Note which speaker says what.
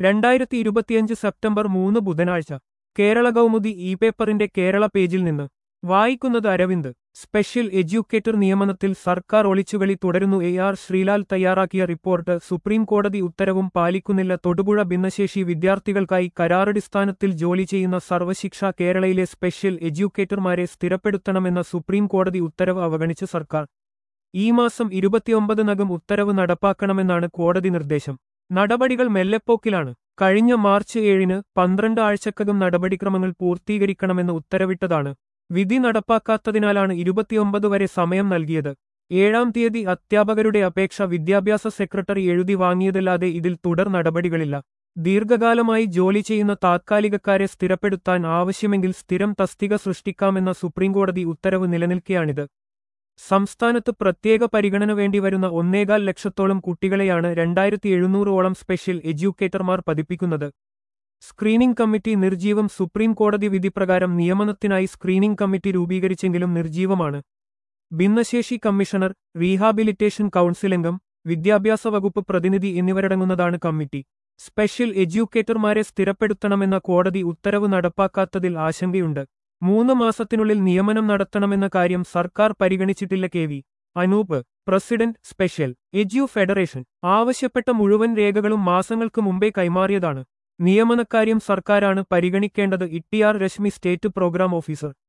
Speaker 1: രണ്ടായിരത്തി ഇരുപത്തിയഞ്ച് സെപ്റ്റംബർ മൂന്ന് ബുധനാഴ്ച കേരള കൗമുദി ഇ പേപ്പറിന്റെ കേരള പേജിൽ നിന്ന് വായിക്കുന്നത് അരവിന്ദ് സ്പെഷ്യൽ എഡ്യൂക്കേറ്റർ നിയമനത്തിൽ സർക്കാർ ഒളിച്ചുകളി തുടരുന്നു എ ആർ ശ്രീലാൽ തയ്യാറാക്കിയ റിപ്പോർട്ട് സുപ്രീം കോടതി ഉത്തരവും പാലിക്കുന്നില്ല തൊടുപുഴ ഭിന്നശേഷി വിദ്യാർത്ഥികൾക്കായി കരാറടിസ്ഥാനത്തിൽ ജോലി ചെയ്യുന്ന സർവശിക്ഷ കേരളയിലെ സ്പെഷ്യൽ എഡ്യൂക്കേറ്റർമാരെ സ്ഥിരപ്പെടുത്തണമെന്ന സുപ്രീം കോടതി ഉത്തരവ് അവഗണിച്ച് സർക്കാർ ഈ മാസം ഇരുപത്തിയൊമ്പതിനകം ഉത്തരവ് നടപ്പാക്കണമെന്നാണ് കോടതി നിർദ്ദേശം നടപടികൾ മെല്ലെപ്പോക്കിലാണ് കഴിഞ്ഞ മാർച്ച് ഏഴിന് പന്ത്രണ്ട് ആഴ്ചക്കകം നടപടിക്രമങ്ങൾ പൂർത്തീകരിക്കണമെന്ന് ഉത്തരവിട്ടതാണ് വിധി നടപ്പാക്കാത്തതിനാലാണ് ഇരുപത്തിയൊമ്പത് വരെ സമയം നൽകിയത് ഏഴാം തീയതി അധ്യാപകരുടെ അപേക്ഷ വിദ്യാഭ്യാസ സെക്രട്ടറി എഴുതി വാങ്ങിയതല്ലാതെ ഇതിൽ തുടർ നടപടികളില്ല ദീർഘകാലമായി ജോലി ചെയ്യുന്ന താത്കാലികക്കാരെ സ്ഥിരപ്പെടുത്താൻ ആവശ്യമെങ്കിൽ സ്ഥിരം തസ്തിക സൃഷ്ടിക്കാമെന്ന സുപ്രീംകോടതി ഉത്തരവ് നിലനിൽക്കെയാണിത് സംസ്ഥാനത്ത് പ്രത്യേക പരിഗണന വേണ്ടിവരുന്ന ഒന്നേകാൽ ലക്ഷത്തോളം കുട്ടികളെയാണ് രണ്ടായിരത്തി എഴുന്നൂറോളം സ്പെഷ്യൽ എഡ്യൂക്കേറ്റർമാർ പതിപ്പിക്കുന്നത് സ്ക്രീനിംഗ് കമ്മിറ്റി നിർജീവം സുപ്രീം കോടതി വിധിപ്രകാരം നിയമനത്തിനായി സ്ക്രീനിംഗ് കമ്മിറ്റി രൂപീകരിച്ചെങ്കിലും നിർജീവമാണ് ഭിന്നശേഷി കമ്മീഷണർ റീഹാബിലിറ്റേഷൻ കൗൺസിൽ അംഗം വിദ്യാഭ്യാസ വകുപ്പ് പ്രതിനിധി എന്നിവരടങ്ങുന്നതാണ് കമ്മിറ്റി സ്പെഷ്യൽ എഡ്യൂക്കേറ്റർമാരെ സ്ഥിരപ്പെടുത്തണമെന്ന കോടതി ഉത്തരവ് നടപ്പാക്കാത്തതിൽ ആശങ്കയുണ്ട് മൂന്ന് മാസത്തിനുള്ളിൽ നിയമനം നടത്തണമെന്ന കാര്യം സർക്കാർ പരിഗണിച്ചിട്ടില്ല K V Anoop president special edu federation ആവശ്യപ്പെട്ട മുഴുവൻ രേഖകളും മാസങ്ങൾക്ക് മുമ്പേ കൈമാറിയതാണ് നിയമനക്കാര്യം സർക്കാരാണ് പരിഗണിക്കേണ്ടത് ഇട്ടിയാർ രശ്മി സ്റ്റേറ്റ് പ്രോഗ്രാം ഓഫീസർ